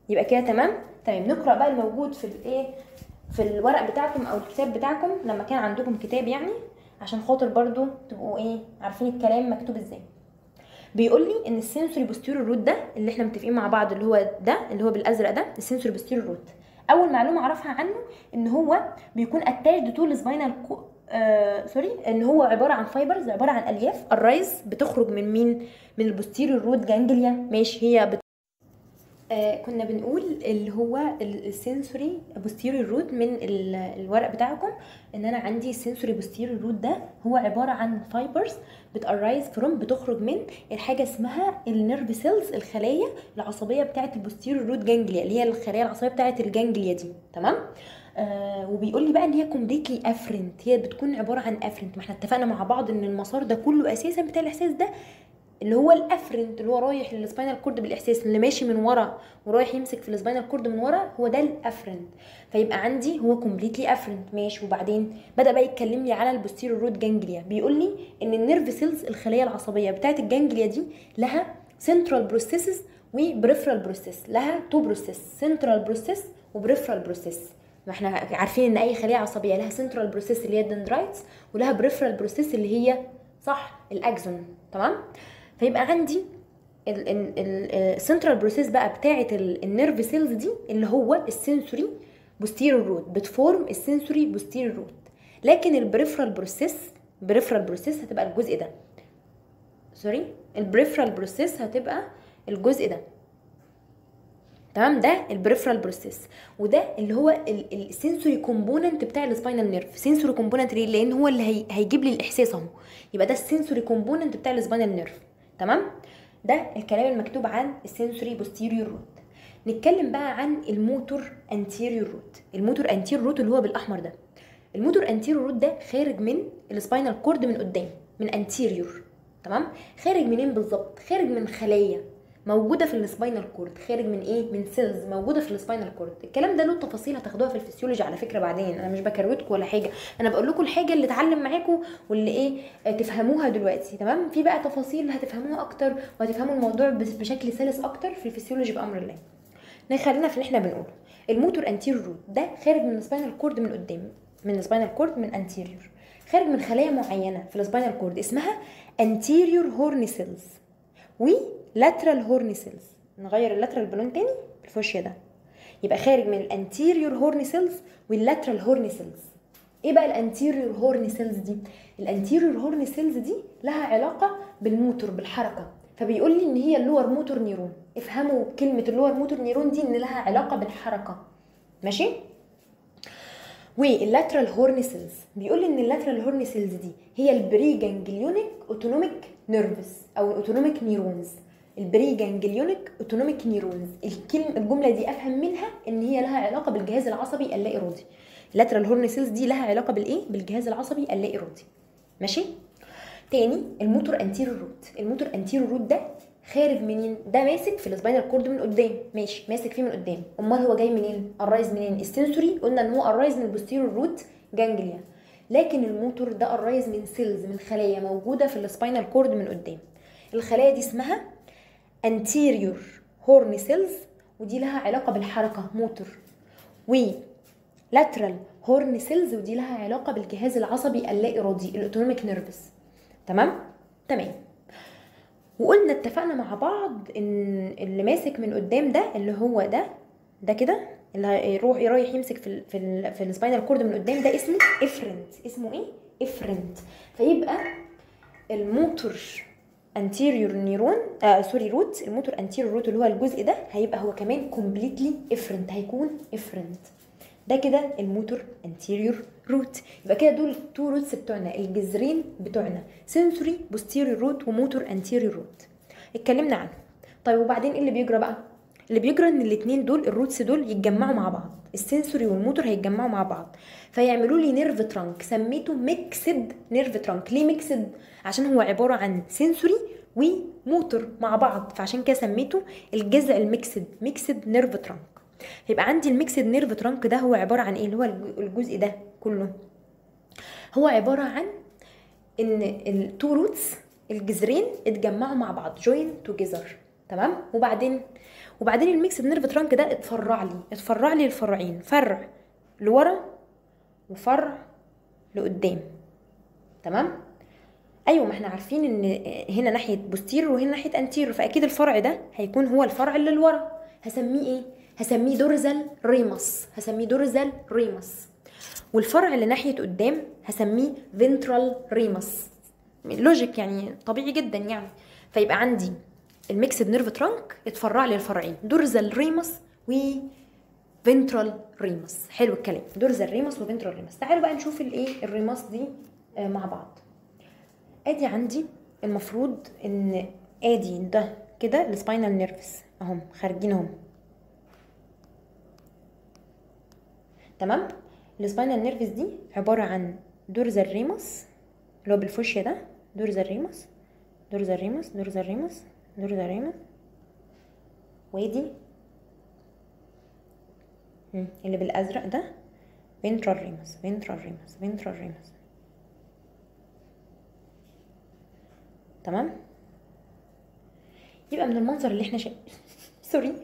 يبقى كده تمام تمام نقرا بقى الموجود في الايه في الورق بتاعكم او الكتاب بتاعكم لما كان عندكم كتاب يعني عشان خاطر برضو تبقوا ايه عارفين الكلام مكتوب ازاي بيقول لي ان السنسوري بوستيريور روت ده اللي احنا متفقين مع بعض اللي هو ده اللي هو بالازرق ده السنسوري بوستيريور روت اول معلومه اعرفها عنه ان هو بيكون اتاجد تو السباينال آه سوري ان هو عباره عن فايبرز عباره عن الياف الرايز بتخرج من مين من البوستيريور روت جانجليا ماشي هي بت... آه كنا بنقول اللي هو السنسوري بوستيريور روت من الورق بتاعكم ان انا عندي السنسوري بوستيريور روت ده هو عباره عن فايبرز بتارايز فروم بتخرج من الحاجه اسمها النيرف سيلز الخلايا العصبيه بتاعه البوستيريور روت جانجليا اللي هي الخلايا العصبيه بتاعه الجانجليا دي تمام آه وبيقول لي بقى ان هي كومبليتلي افرنت هي بتكون عباره عن افرنت ما احنا اتفقنا مع بعض ان المسار ده كله اساسا بتاع الاحساس ده اللي هو الافرنت اللي هو رايح للسباينال كورد بالاحساس اللي ماشي من ورا ورايح يمسك في السباينال كورد من ورا هو ده الافرنت فيبقى عندي هو كومبليتلي افرنت ماشي وبعدين بدا بقى يتكلم لي على البوستيريور روت جانجليا بيقول لي ان النيرف سيلز الخليه العصبيه بتاعه الجانجليا دي لها سنترال بروسيسز وبريفرال بروسيس لها تو بروسيس سنترال بروسيس وبريفرال بروسيس ما احنا عارفين ان اي خليه عصبيه لها سنترال بروسيس اللي هي الدندرايتس ولها بريفرال بروسيس اللي هي صح الاكزون تمام فيبقى عندي السنترال بروسيس بقى بتاعه النيرف سيلز دي اللي هو السنسوري بوستيريور روت بتفورم السنسوري بوستيريور روت لكن البريفرال بروسيس بريفرال بروسيس هتبقى الجزء ده سوري البريفرال بروسيس هتبقى الجزء ده تمام ده البريفرال بروسيس وده اللي هو السنسوري كومبوننت بتاع السباينال نيرف سنسوري كومبوننت ليه لان هو اللي هي هيجيب لي الاحساس اهو يبقى ده السنسوري كومبوننت بتاع السباينال نيرف تمام ده الكلام المكتوب عن السنسوري بوستيريور روت نتكلم بقى عن الموتور انتيريور روت الموتور انتيريور روت اللي هو بالاحمر ده الموتور انتيريور روت ده خارج من السباينال كورد من قدام من انتيريور تمام خارج منين بالظبط خارج من خلايا موجوده في السباينال كورد خارج من ايه من سيلز موجوده في السباينال كورد الكلام ده له تفاصيل هتاخدوها في الفسيولوجي على فكره بعدين انا مش بكروتكم ولا حاجه انا بقول لكم الحاجه اللي اتعلم معاكم واللي ايه تفهموها دلوقتي تمام في بقى تفاصيل هتفهموها اكتر وهتفهموا الموضوع بشكل سلس اكتر في الفسيولوجي بامر الله خلينا في اللي احنا بنقوله الموتور انتيريور روت ده خارج من السباينال كورد من قدام من السباينال كورد من انتيريور خارج من خلايا معينه في السباينال كورد اسمها انتيريور هورن سيلز و لاترال هورن سيلز نغير اللاترال باللون تاني بالفوشيا ده يبقى خارج من الانتيريور هورن سيلز واللاترال هورن سيلز ايه بقى الانتيريور هورن سيلز دي الانتيريور هورن سيلز دي لها علاقه بالموتور بالحركه فبيقول لي ان هي اللور موتور نيرون افهموا كلمه اللور موتور نيرون دي ان لها علاقه بالحركه ماشي واللاترال هورن سيلز بيقول لي ان اللاترال هورن سيلز دي هي البري جانجليونيك اوتونوميك نيرفز او الاوتونوميك نيرونز البري جانجليونيك اوتونوميك نيرونز الكلمه الجمله دي افهم منها ان هي لها علاقه بالجهاز العصبي اللا ارادي اللاترال هورن سيلز دي لها علاقه بالايه بالجهاز العصبي اللا ارادي ماشي تاني الموتور انتيريور روت الموتور انتيريور روت ده خارج منين ده ماسك في السباينال كورد من قدام ماشي ماسك فيه من قدام امال هو جاي منين الرايز منين السنسوري قلنا ان هو الرايز من البوستيريور روت جانجليا لكن الموتور ده الرايز من سيلز من خلايا موجوده في السباينال كورد من قدام الخلايا دي اسمها anterior horn cells ودي لها علاقة بالحركة موتور و lateral horn cells ودي لها علاقة بالجهاز العصبي اللا إرادي الأوتونوميك نيرفس تمام تمام وقلنا اتفقنا مع بعض ان اللي ماسك من قدام ده اللي هو ده ده كده اللي هيروح رايح يمسك في ال في ال في السباينال كورد من قدام ده اسمه افرنت اسمه ايه افرنت فيبقى الموتور انتيريور نيرون آه سوري روت الموتور انتيريور روت اللي هو الجزء ده هيبقى هو كمان كومبليتلي افرنت هيكون افرنت ده كده الموتور انتيريور روت يبقى كده دول تو روتس بتوعنا الجذرين بتوعنا سنسوري بوستيريور روت وموتور انتيريور روت اتكلمنا عنه طيب وبعدين ايه اللي بيجرى بقى اللي بيجرى ان الاثنين دول الروتس دول يتجمعوا مع بعض السنسوري والموتور هيتجمعوا مع بعض فيعملوا لي نيرف ترانك سميته ميكسد نيرف ترانك ليه ميكسد عشان هو عباره عن سنسوري وموتور مع بعض فعشان كده سميته الجذع الميكسد ميكسد نيرف ترانك يبقى عندي الميكسد نيرف ترانك ده هو عباره عن ايه اللي هو الجزء ده كله هو عباره عن ان التو روتس الجذرين اتجمعوا مع بعض جوين توجذر تمام وبعدين وبعدين الميكس نيرف ترانك ده اتفرع لي اتفرع لي الفرعين فرع لورا وفرع لقدام تمام ايوه ما احنا عارفين ان هنا ناحيه بوستير وهنا ناحيه انتير فاكيد الفرع ده هيكون هو الفرع اللي لورا هسميه ايه هسميه دورزال ريمس هسميه دورزال ريمس والفرع اللي ناحيه قدام هسميه فينترال ريمس لوجيك يعني طبيعي جدا يعني فيبقى عندي الميكسد نيرف ترانك اتفرع لي الفرعين دورزال ريمس و فينترال ريمس حلو الكلام دورزال ريمس وفينترال ريمس تعالوا بقى نشوف الايه الريمس دي آه، مع بعض ادي عندي المفروض ان ادي ده كده السباينال نيرفز اهم خارجين اهم تمام السباينال نيرفز دي عباره عن دورزال ريمس اللي هو بالفوشيا ده دورزال ريمس دورزال ريمس دورزال ريمس دورزال ريمس وادي مم، اللي بالازرق ده فينترال ريمس فينترال ريمس فينترال ريمس تمام يبقى من المنظر اللي احنا شايف سوري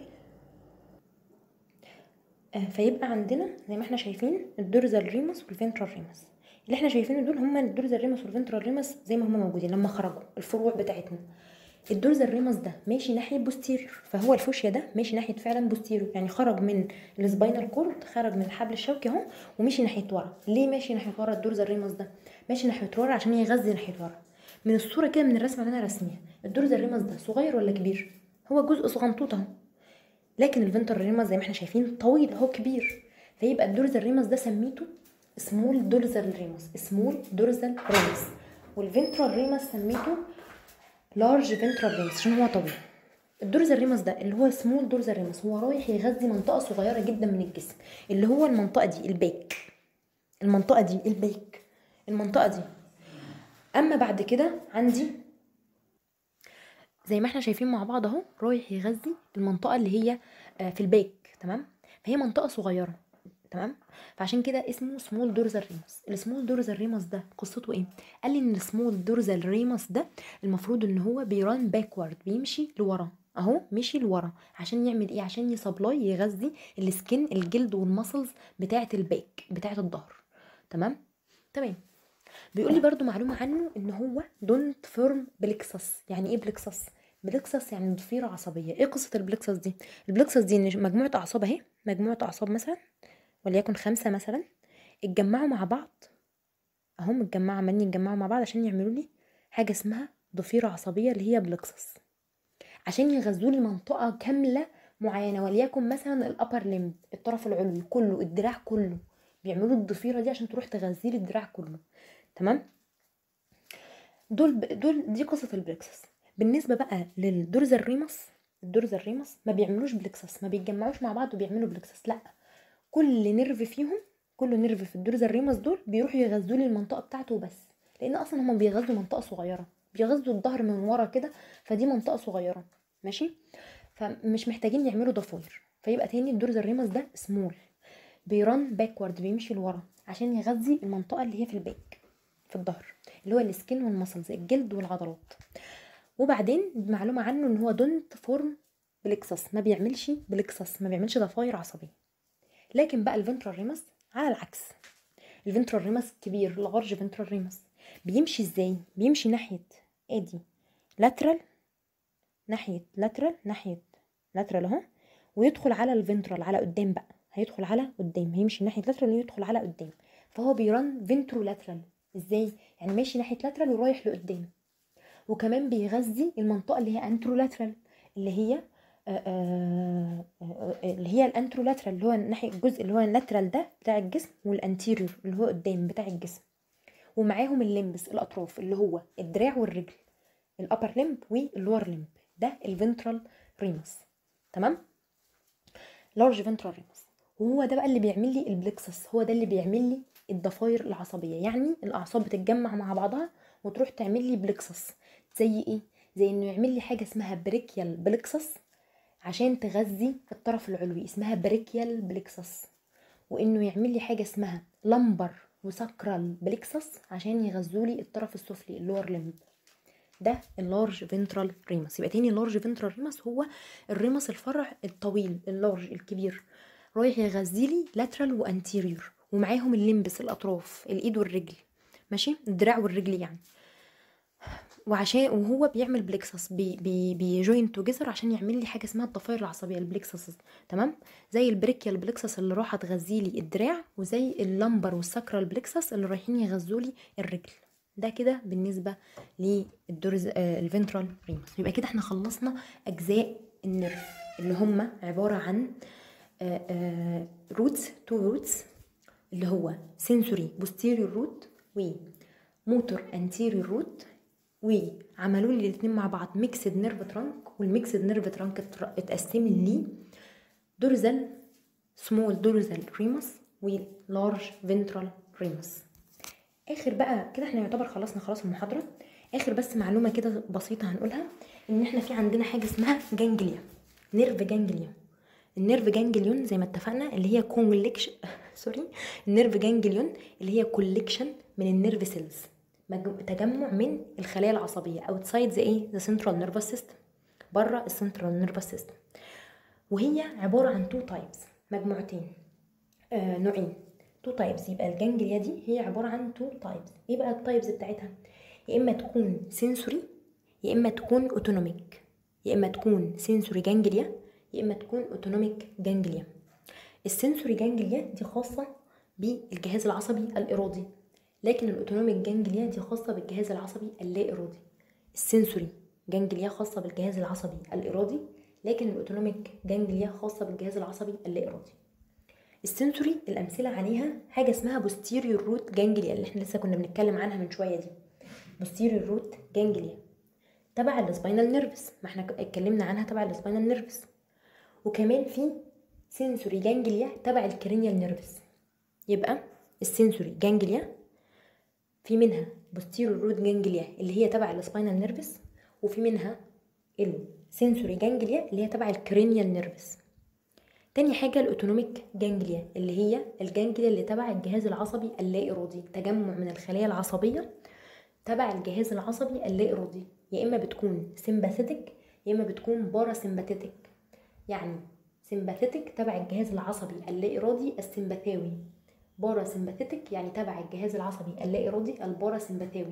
آه، فيبقى عندنا زي ما احنا شايفين الدورزال ريمس والفنترال ريمس اللي احنا شايفينه دول هما الدورزال ريمس والفنترال ريمس زي ما هما موجودين لما خرجوا الفروع بتاعتنا الدورزال ريمس ده ماشي ناحيه بوستير فهو الفوشيا ده ماشي ناحيه فعلا بوستيرو يعني خرج من السباينال كورد خرج من الحبل الشوكي اهو ومشي ناحيه ورا ليه ماشي ناحيه ورا الدورزال ريمس ده ماشي ناحيه ورا عشان يغذي ناحيه ورا من الصوره كده من الرسمه اللي انا راسميها الدورزال ريمس ده صغير ولا كبير هو جزء صغنطوط اهو لكن الفنتر ريمس زي ما احنا شايفين طويل هو كبير فيبقى الدورزال ريمس ده سميته سمول دورزال ريمس سمول دورزال ريمس والفنترال ريمس سميته لارج فنترال ريمس عشان هو طويل الدورزال ريمس ده اللي هو سمول دورزال ريمس هو رايح يغذي منطقه صغيره جدا من الجسم اللي هو المنطقه دي الباك المنطقه دي الباك المنطقه دي اما بعد كده عندي زي ما احنا شايفين مع بعض اهو رايح يغذي المنطقه اللي هي آه، في الباك تمام فهي منطقه صغيره تمام فعشان كده اسمه سمول دورزال ريمس السمول دورزال ريمس ده قصته ايه قال لي ان السمول دورزال ريمس ده المفروض ان هو بيران باكورد بيمشي لورا اهو مشي لورا عشان يعمل ايه عشان يسبلاي يغذي السكن الجلد والمسلز بتاعه الباك بتاعه الظهر تمام تمام بيقول لي برضو معلومه عنه ان هو دونت فيرم بلكسس يعني ايه بلكسس بلكسس يعني ضفيره عصبيه ايه قصه البلكسس دي البلكسس دي ان مجموعه اعصاب اهي مجموعه اعصاب مثلا وليكن خمسه مثلا اتجمعوا مع بعض اهو متجمعوا عمالين يتجمعوا مع بعض عشان يعملوا لي حاجه اسمها ضفيره عصبيه اللي هي بلكسس عشان يغذوا لي منطقه كامله معينه وليكن مثلا الابر ليمب الطرف العلوي كله الدراع كله بيعملوا الضفيره دي عشان تروح تغذي لي الدراع كله تمام دول دول دي قصه البلكسس بالنسبه بقى للدورزال ريمس الدورزال ريمس ما بيعملوش بلكسس ما بيتجمعوش مع بعض وبيعملوا بلكسس لا كل نيرف فيهم كل نيرف في الدورزال ريمس دول بيروحوا يغذوا لي المنطقه بتاعته وبس لان اصلا هم بيغذوا منطقه صغيره بيغذوا الظهر من ورا كده فدي منطقه صغيره ماشي فمش محتاجين يعملوا ضفاير فيبقى تاني الدورزال ريمس ده سمول بيرن باكورد بيمشي لورا عشان يغذي المنطقه اللي هي في الباك في الظهر اللي هو السكين والمسلز الجلد والعضلات وبعدين معلومه عنه ان هو دونت فورم بلكسس ما بيعملش بلكسس ما بيعملش ضفاير عصبيه لكن بقى الفنترال ريمس على العكس الفنترال ريمس كبير لارج فنترال ريمس بيمشي ازاي بيمشي ناحيه ادي لاترال ناحيه لاترال ناحيه لاترال اهو ويدخل على الفنترال على قدام بقى هيدخل على قدام هيمشي ناحيه لاترال ويدخل على قدام فهو بيرن فنترو لاترال ازاي يعني ماشي ناحيه لاترال ورايح لقدام وكمان بيغذي المنطقه اللي هي انترولاترال اللي هي آه، آه، آه، اللي هي الانترولاترال اللي هو ناحيه الجزء اللي هو اللاترال ده بتاع الجسم والانتيريور اللي هو قدام بتاع الجسم ومعاهم الليمبس الاطراف اللي هو الدراع والرجل الابر ليمب واللور ليمب ده الفنترال ريمس تمام لارج فنترال ريمس وهو ده بقى اللي بيعمل لي البلكسس هو ده اللي بيعمل لي الضفاير العصبيه يعني الاعصاب بتتجمع مع بعضها وتروح تعمل لي بلكسس زي ايه زي انه يعمل لي حاجه اسمها بريكيال بلكسس عشان تغذي الطرف العلوي اسمها بريكيال بلكسس وانه يعمل لي حاجه اسمها لمبر وساكرال بلكسس عشان يغذوا لي الطرف السفلي اللور ليمب ده اللارج فينترال ريمس يبقى تاني اللارج فينترال ريمس هو الريمس الفرع الطويل اللارج الكبير رايح يغذي لي لاترال وانتيريور ومعاهم الليمبس الاطراف الايد والرجل ماشي الدراع والرجل يعني وعشان وهو بيعمل بليكسس بي بي بيجوين توجذر عشان يعمل لي حاجه اسمها الضفائر العصبيه البليكسس تمام زي البريكيال بليكسس اللي راح تغذي لي الدراع وزي اللمبر والسكرال بليكسس اللي رايحين يغذوا لي الرجل ده كده بالنسبه للدورز آه الفنترال ريمس يبقى كده احنا خلصنا اجزاء النرف اللي هم عباره عن روتس تو روتس اللي هو سنسوري بوستيريور روت وموتور انتيريور روت وعملوا لي الاثنين مع بعض ميكسد نيرف ترانك والميكسد نيرف ترانك اتقسم لي دورزال سمول دورزال ريمس ولارج فنترال ريمس اخر بقى كده احنا يعتبر خلصنا خلاص المحاضره اخر بس معلومه كده بسيطه هنقولها ان احنا في عندنا حاجه اسمها جانجليا نيرف جانجليا النيرف جانجليون زي ما اتفقنا اللي هي كولكشن سوري النيرف جانجليون اللي هي كولكشن من النيرف سيلز تجمع من الخلايا العصبيه اوتسايد ذا ايه ذا سنترال نيرفس سيستم بره السنترال نيرفس سيستم وهي عباره عن تو تايبس مجموعتين آه نوعين تو تايبس يبقى الجانجليا دي هي عباره عن تو تايبس ايه بقى التايبس بتاعتها يا اما تكون سنسوري يا اما تكون اوتونوميك يا اما تكون سنسوري جانجليا يا اما تكون اوتونوميك جانجليا السنسوري جانجليا دي خاصه بالجهاز العصبي الارادي لكن الاوتونوميك جانجليا دي خاصه بالجهاز العصبي اللا ارادي السنسوري جانجليا خاصه بالجهاز العصبي الارادي لكن الاوتونوميك جانجليا خاصه بالجهاز العصبي اللا ارادي السنسوري الامثله عليها حاجه اسمها بوستيريور روت جانجليا اللي احنا لسه كنا بنتكلم عنها من شويه دي بوستيريور روت جانجليا تبع السباينال نيرفس ما احنا اتكلمنا عنها تبع السباينال نيرفس وكمان في سنسوري جانجليا تبع الكرينيال نيرفس يبقى السنسوري جانجليا في منها بوستيريور روت جانجليا اللي هي تبع السباينال نيرفس وفي منها السنسوري جانجليا اللي هي تبع الكرينيال نيرفس تاني حاجة الأوتونوميك جانجليا اللي هي الجانجليا اللي تبع الجهاز العصبي اللا إرادي تجمع من الخلايا العصبية تبع الجهاز العصبي اللا إرادي يا إما بتكون سمباثيتك يا إما بتكون باراسمباثيتك يعني سمباثيتك تبع الجهاز العصبي اللا إرادي السمباثاوي باراسمباثيتك يعني تبع الجهاز العصبي اللا إرادي الباراسمباثاوي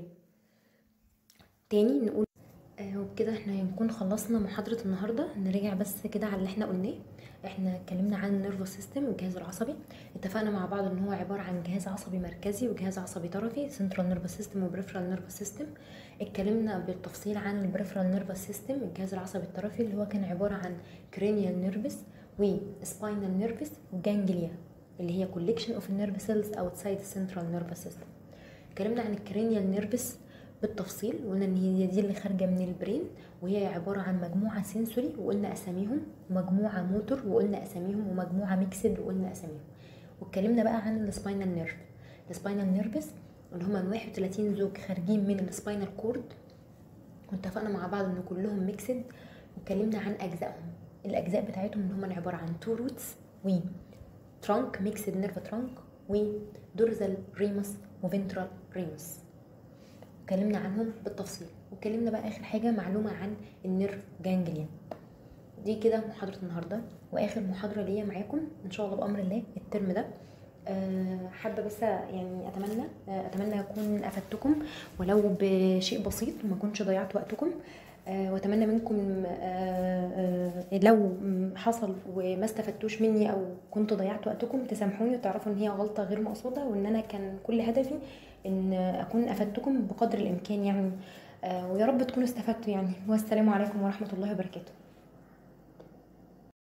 تاني نقول آه وبكده احنا هنكون خلصنا محاضرة النهاردة نرجع بس كده على اللي احنا قلناه احنا اتكلمنا عن النيرفس سيستم الجهاز العصبي اتفقنا مع بعض ان هو عبارة عن جهاز عصبي مركزي وجهاز عصبي طرفي سنترال نيرفس سيستم وبريفرال نيرفس سيستم اتكلمنا بالتفصيل عن البريفرال نيرفس سيستم الجهاز العصبي الطرفي اللي هو كان عبارة عن كرينيال نيرفس وسباينال نيرفس وجانجليا اللي هي كوليكشن اوف النيرف سيلز اوتسايد السنترال نيرفس سيستم اتكلمنا عن الكرينيال نيرفس بالتفصيل وقلنا ان هي دي اللي خارجه من البرين وهي عباره عن مجموعه سنسوري وقلنا اساميهم ومجموعه موتور وقلنا اساميهم ومجموعه ميكسد وقلنا اساميهم واتكلمنا بقى عن السباينال نيرف السباينال نيرفس اللي هما 31 زوج خارجين من السباينال كورد واتفقنا مع بعض ان كلهم ميكسد واتكلمنا عن اجزائهم الاجزاء بتاعتهم ان هما عباره عن تو روتس و ترانك ميكسد نيرف ترانك ودورزال ريمس وفنترال ريمس اتكلمنا عنهم بالتفصيل واتكلمنا بقى اخر حاجه معلومه عن النيرف جانجليا دي كده محاضره النهارده واخر محاضره ليا معاكم ان شاء الله بامر الله الترم ده أه حابه بس يعني اتمنى اتمنى اكون افدتكم ولو بشيء بسيط وما اكونش ضيعت وقتكم أه واتمنى منكم أه لو حصل وما استفدتوش مني او كنت ضيعت وقتكم تسامحوني وتعرفوا ان هي غلطه غير مقصوده وان انا كان كل هدفي ان اكون افدتكم بقدر الامكان يعني ويا رب تكونوا استفدتوا يعني والسلام عليكم ورحمه الله وبركاته